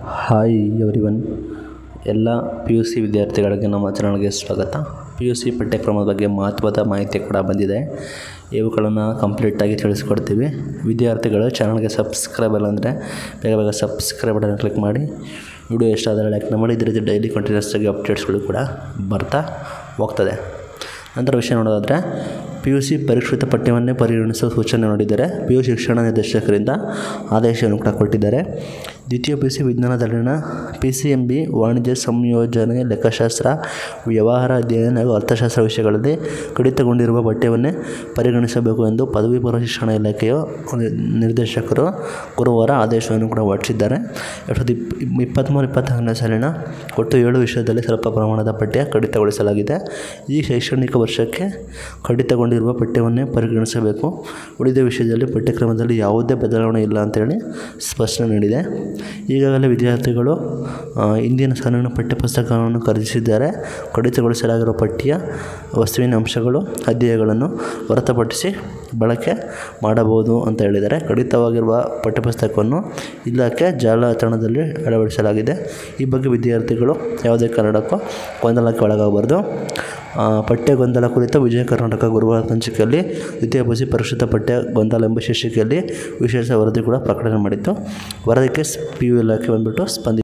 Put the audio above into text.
hi everyone ಎಲ್ಲ P U C ವಿದ್ಯಾರ್ಥಿಗಳಿಗೆ ನಮ್ಮ ಚಾನಲ್ಗೆ ಸ್ವಾಗತ ಪಿ ಯು ಸಿ ಪಠ್ಯಕ್ರಮದ ಬಗ್ಗೆ ಮಹತ್ವದ ಮಾಹಿತಿ ಕೂಡ ಬಂದಿದೆ ಇವುಗಳನ್ನು ಕಂಪ್ಲೀಟಾಗಿ ತಿಳಿಸ್ಕೊಡ್ತೀವಿ ವಿದ್ಯಾರ್ಥಿಗಳು ಚಾನಲ್ಗೆ ಸಬ್ಸ್ಕ್ರೈಬ್ ಇಲ್ಲ ಅಂದರೆ ಬೇಗ ಬೇಗ ಸಬ್ಸ್ಕ್ರೈಬ್ ಬಟನ್ ಕ್ಲಿಕ್ ಮಾಡಿ ವಿಡಿಯೋ ಇಷ್ಟ ಆದರೆ ಲೈಕ್ ಮಾಡಿ ಇದೇ ರೀತಿ ಡೈಲಿ ಕಂಟಿನ್ಯೂಸ್ ಆಗಿ ಅಪ್ಡೇಟ್ಸ್ಗಳು ಕೂಡ ಬರ್ತಾ ಹೋಗ್ತದೆ ನಂತರ ವಿಷಯ ನೋಡೋದಾದರೆ ಪಿ ಯು ಸಿ ಪರಿಷ್ಕೃತ ಪಠ್ಯವನ್ನೇ ಪರಿಗಣಿಸುವ ಸೂಚನೆ ನೀಡಿದ್ದಾರೆ ಪಿ ಯು ಶಿಕ್ಷಣ ನಿರ್ದೇಶಕರಿಂದ ಆದೇಶವನ್ನು ಕೂಡ ಕೊಟ್ಟಿದ್ದಾರೆ ದ್ವಿತೀಯ ಪಿ ಯು ಸಿ ವಿಜ್ಞಾನದಲ್ಲಿನ ಪಿ ಸಿ ಎಂ ಬಿ ವಾಣಿಜ್ಯ ಸಂಯೋಜನೆ ಲೆಕ್ಕಶಾಸ್ತ್ರ ವ್ಯವಹಾರ ಅಧ್ಯಯನ ಹಾಗೂ ಅರ್ಥಶಾಸ್ತ್ರ ವಿಷಯಗಳಲ್ಲಿ ಕಡಿತಗೊಂಡಿರುವ ಪಠ್ಯವನ್ನೇ ಪರಿಗಣಿಸಬೇಕು ಎಂದು ಪದವಿ ಪೂರ್ವ ಶಿಕ್ಷಣ ಇಲಾಖೆಯ ನಿರ್ದೇಶಕರು ಗುರುವಾರ ಆದೇಶವನ್ನು ಕೂಡ ಹೊರಡಿಸಿದ್ದಾರೆ ಎರಡು ಸಾವಿರದ ಇಪ್ ಇಪ್ಪತ್ತ್ಮೂರು ಇಪ್ಪತ್ತ್ನಾಲ್ಕನೇ ಸಾಲಿನ ಒಟ್ಟು ಏಳು ವಿಷಯದಲ್ಲಿ ಸ್ವಲ್ಪ ಪ್ರಮಾಣದ ಪಠ್ಯ ಕಡಿತಗೊಳಿಸಲಾಗಿದೆ ಈ ಶೈಕ್ಷಣಿಕ ವರ್ಷಕ್ಕೆ ಕಡಿತಗೊಂಡಿರುವ ಪಠ್ಯವನ್ನೇ ಪರಿಗಣಿಸಬೇಕು ಉಳಿದ ವಿಷಯದಲ್ಲಿ ಪಠ್ಯಕ್ರಮದಲ್ಲಿ ಯಾವುದೇ ಬದಲಾವಣೆ ಇಲ್ಲ ಅಂತೇಳಿ ಸ್ಪಷ್ಟನೆ ನೀಡಿದೆ ಈಗಾಗಲೇ ವಿದ್ಯಾರ್ಥಿಗಳು ಆ, ಇಂದಿನ ಸಾಲಿನ ಪಠ್ಯಪುಸ್ತಕವನ್ನು ಖರೀದಿಸಿದ್ದಾರೆ ಕಡಿತಗೊಳಿಸಲಾಗಿರುವ ಪಠ್ಯ ವಸ್ತುವಿನ ಅಂಶಗಳು ಅಧ್ಯಾಯಗಳನ್ನು ಹೊರತುಪಡಿಸಿ ಬಳಕೆ ಮಾಡಬಹುದು ಅಂತ ಹೇಳಿದ್ದಾರೆ ಕಡಿತವಾಗಿರುವ ಪಠ್ಯಪುಸ್ತಕವನ್ನು ಇಲಾಖೆ ಜಾಲತಾಣದಲ್ಲಿ ಅಳವಡಿಸಲಾಗಿದೆ ಈ ಬಗ್ಗೆ ವಿದ್ಯಾರ್ಥಿಗಳು ಯಾವುದೇ ಕಾರಣಕ್ಕೂ ಗೊಂದಲಕ್ಕೆ ಒಳಗಾಗಬಾರ್ದು ಆ, ಪಠ್ಯ ಗೊಂದಲ ಕುರಿತ ವಿಜಯ ಕರ್ನಾಟಕ ಗುರುವಾರ ಸಂಚಿಕೆಯಲ್ಲಿ ದ್ವಿತೀಯ ಪಿ ಸಿ ಪರಿಷ್ಕೃತ ಪಠ್ಯ ಗೊಂದಲ ಎಂಬ ಶೀರ್ಷಿಕೆಯಲ್ಲಿ ವಿಶೇಷ ವರದಿ ಕೂಡ ಪ್ರಕಟಣೆ ಮಾಡಿತ್ತು ವರದಿಗೆ ಪಿ ಯು ಇಲಾಖೆ ಬಂದುಬಿಟ್ಟು ಸ್ಪಂದಿ